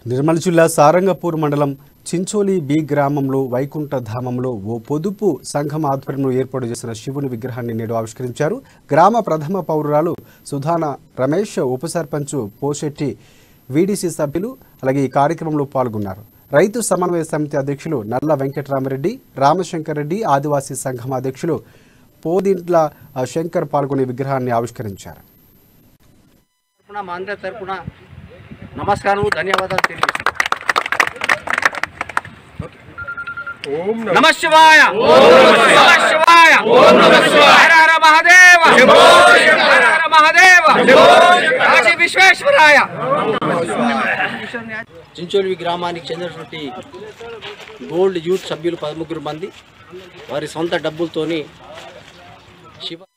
నిర్మల్ జిల్లా సారంగపూర్ మండలం చించోలి బి గ్రామంలో వైకుంఠ ధామంలో ఓ పొదుపు సంఘం ఆధ్వర్యంలో ఏర్పాటు చేసిన శివుని విగ్రహాన్ని నేడు ఆవిష్కరించారు గ్రామ ప్రథమ పౌరురాలు సుధాన రమేష్ ఉప సర్పంచ్ పోషెట్టి వీడీసీ సభ్యులు అలాగే ఈ కార్యక్రమంలో పాల్గొన్నారు రైతు సమన్వయ సమితి అధ్యక్షులు నల్ల వెంకటరామరెడ్డి రామశంకర్ రెడ్డి ఆదివాసీ సంఘం అధ్యక్షులు పోదింట్ల ఆ, శంకర్ పాల్గొనే విగ్రహాన్ని ఆవిష్కరించారు తరపున మా అందరి తరపున నమస్కారం ధన్యవాదాలు తెలియజేస్తున్నాను నమ శివాయ నమ శివాయ హర హర మహాదేవ హర హర మహాదేవ కాశీ విశ్వేశ్వరాయ చించోలి గ్రామానికి చెందినటువంటి గోల్డ్ యూత్ సభ్యులు పదముగ్గురు మంది వారి సొంత డబ్బులతోని శివ